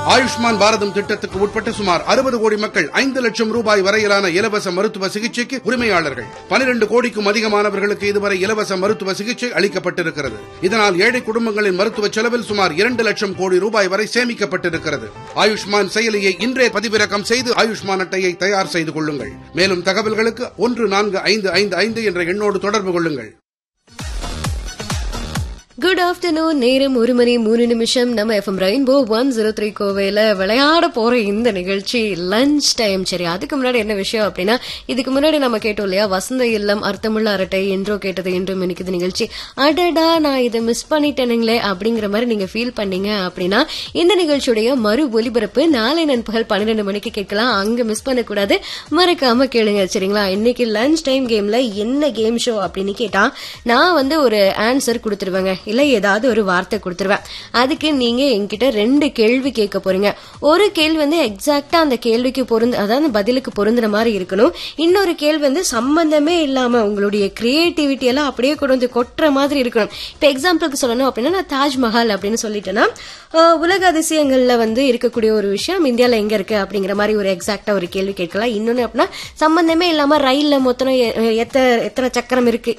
ஆயுஷ்மான் பாரதம் திட்டத்துக்கு உட்பட்ட சுமார் அறுபது கோடி மக்கள் ஐந்து லட்சம் ரூபாய் வரையிலான இலவச மருத்துவ சிகிச்சைக்கு உரிமையாளர்கள் பனிரெண்டு கோடிக்கும் அதிகமானவர்களுக்கு இதுவரை இலவச மருத்துவ சிகிச்சை அளிக்கப்பட்டிருக்கிறது இதனால் ஏழை குடும்பங்களின் மருத்துவ செலவில் சுமார் இரண்டு லட்சம் கோடி ரூபாய் வரை சேமிக்கப்பட்டிருக்கிறது ஆயுஷ்மான் செயலியை இன்றே பதிவிறக்கம் செய்து ஆயுஷ்மான் அட்டையை தயார் செய்து கொள்ளுங்கள் மேலும் தகவல்களுக்கு ஒன்று நான்கு ஐந்து ஐந்து ஐந்து என்ற எண்ணோடு தொடர்பு கொள்ளுங்கள் குட் ஆஃப்டர்நூன் நேரம் ஒரு மணி மூணு நிமிஷம் நம்ம FM Rainbow one zero three கோவையில விளையாட போற இந்த நிகழ்ச்சி லஞ்ச் டைம் சரி அதுக்கு முன்னாடி என்ன விஷயம் அப்படின்னா இதுக்கு முன்னாடி நம்ம கேட்டோம் இல்லையா வசந்த இல்லம் அர்த்தமுள்ள அரட்டை என்றோ கேட்டது என்றும் எனக்கு நிகழ்ச்சி அடடா நான் இதை மிஸ் பண்ணிட்டேனுங்களே அப்படிங்கிற மாதிரி நீங்க ஃபீல் பண்ணீங்க அப்படின்னா இந்த நிகழ்ச்சியுடைய மறு ஒலிபரப்பு நாளை நண்பகல் பன்னிரெண்டு மணிக்கு கேட்கலாம் அங்க மிஸ் பண்ணக்கூடாது மறக்காம கேளுங்க சரிங்களா இன்னைக்கு லஞ்ச் டைம் கேம்ல என்ன கேம் ஷோ அப்படின்னு கேட்டா நான் வந்து ஒரு ஆன்சர் கொடுத்துருவேங்க இல்ல ஏதாவது ஒரு வார்த்தை கொடுத்துருவேன் அதுக்கு நீங்க என்கிட்ட ரெண்டு கேள்வி கேட்க போறீங்க ஒரு கேள்வி வந்து எக்ஸாக்டா அந்த கேள்விக்கு பொருந்து அதாவது பதிலுக்கு பொருந்துற மாதிரி இருக்கணும் இன்னொரு கேள்வி வந்து சம்பந்தமே இல்லாம உங்களுடைய கிரியேட்டிவிட்டி எல்லாம் அப்படியே கொண்டு வந்து கொட்டுற மாதிரி இருக்கணும் இப்ப எக்ஸாம்பிளுக்கு சொல்லணும் அப்படின்னா நான் தாஜ்மஹால் அப்படின்னு சொல்லிட்டேன்னா அஹ், உலக அதிசயங்கள்ல வந்து இருக்கக்கூடிய ஒரு விஷயம் இந்தியால எங்க இருக்கு அப்படிங்கிற மாதிரி ஒரு எக்ஸாக்டா ஒரு கேள்வி கேட்கலாம் இன்னொன்னு அப்படின்னா சம்பந்தமே இல்லாம ரயில்ல மொத்தம் எ- எத்த எத்தனை சக்கரம் இருக்கு